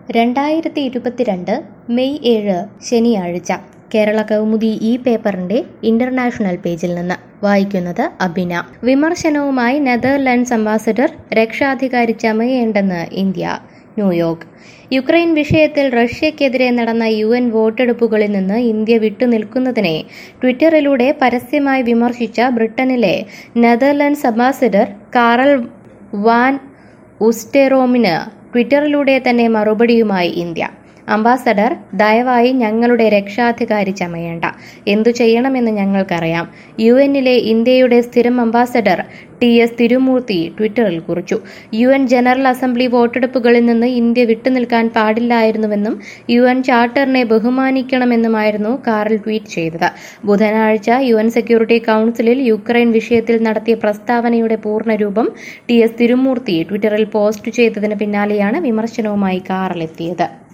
രണ്ടായിരത്തി ഇരുപത്തിരണ്ട് മെയ് ഏഴ് ശനിയാഴ്ച കേരള കൗമുദി ഈ പേപ്പറിന്റെ ഇന്റർനാഷണൽ പേജിൽ നിന്ന് വായിക്കുന്നത് അബിന വിമർശനവുമായി നെതർലൻഡ്സ് അംബാസഡർ രക്ഷാധികാരി ചമയേണ്ടെന്ന് ഇന്ത്യ ന്യൂയോർക്ക് യുക്രൈൻ വിഷയത്തിൽ റഷ്യക്കെതിരെ നടന്ന യു എൻ വോട്ടെടുപ്പുകളിൽ നിന്ന് ഇന്ത്യ വിട്ടുനിൽക്കുന്നതിനെ ട്വിറ്ററിലൂടെ പരസ്യമായി വിമർശിച്ച ബ്രിട്ടനിലെ നെതർലൻഡ്സ് അംബാസഡർ കാറൽ വാൻ ഉസ്റ്റെറോമിന് ട്വിറ്ററിലൂടെ തന്നെ മറുപടിയുമായി ഇന്ത്യ അംബാസഡർ ദയവായി ഞങ്ങളുടെ രക്ഷാധികാരി ചമയേണ്ട എന്തു ചെയ്യണമെന്ന് ഞങ്ങൾക്കറിയാം യു എന്നിലെ ഇന്ത്യയുടെ സ്ഥിരം അംബാസഡർ ടി എസ് തിരുമൂർത്തി ട്വിറ്ററിൽ കുറിച്ചു യു എൻ ജനറൽ അസംബ്ലി വോട്ടെടുപ്പുകളിൽ നിന്ന് ഇന്ത്യ വിട്ടുനിൽക്കാൻ പാടില്ലായിരുന്നുവെന്നും യു എൻ ചാർട്ടറിനെ ബഹുമാനിക്കണമെന്നുമായിരുന്നു കാറിൽ ട്വീറ്റ് ചെയ്തത് ബുധനാഴ്ച യു എൻ സെക്യൂരിറ്റി കൌൺസിലിൽ യുക്രൈൻ വിഷയത്തിൽ നടത്തിയ പ്രസ്താവനയുടെ പൂർണ്ണരൂപം ടി എസ് തിരുമൂർത്തി ട്വിറ്ററിൽ പോസ്റ്റ് ചെയ്തതിന് പിന്നാലെയാണ് വിമർശനവുമായി കാറിലെത്തിയത്